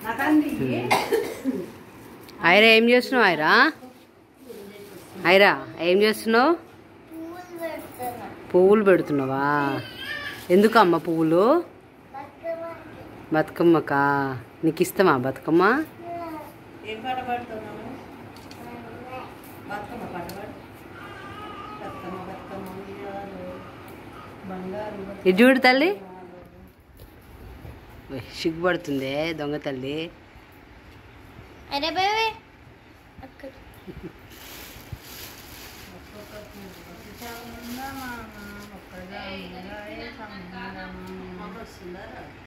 ఐరా ఏం చేస్తున్నావు ఐరా ఐరా ఏం చేస్తున్నావు పువ్వులు పెడుతున్నావా ఎందుకమ్మ పువ్వులు బతుకమ్మకా నీకు ఇష్టమా బతుకమ్మ ఏం పాట పాడుతున్నావు బతుకమ్మ పాట పాడు బతుకమ్మ బతుకమ్మ ఉయ్యాలో, బంగారు బతుకమ్మ ఇది చూడు తల్లి ఓయ్, సిగ్గుపడుతుందే దొంగ తల్లి అరే బాయ్ అక్కడ ఒక్కగా ఉండాలి, చందమామ.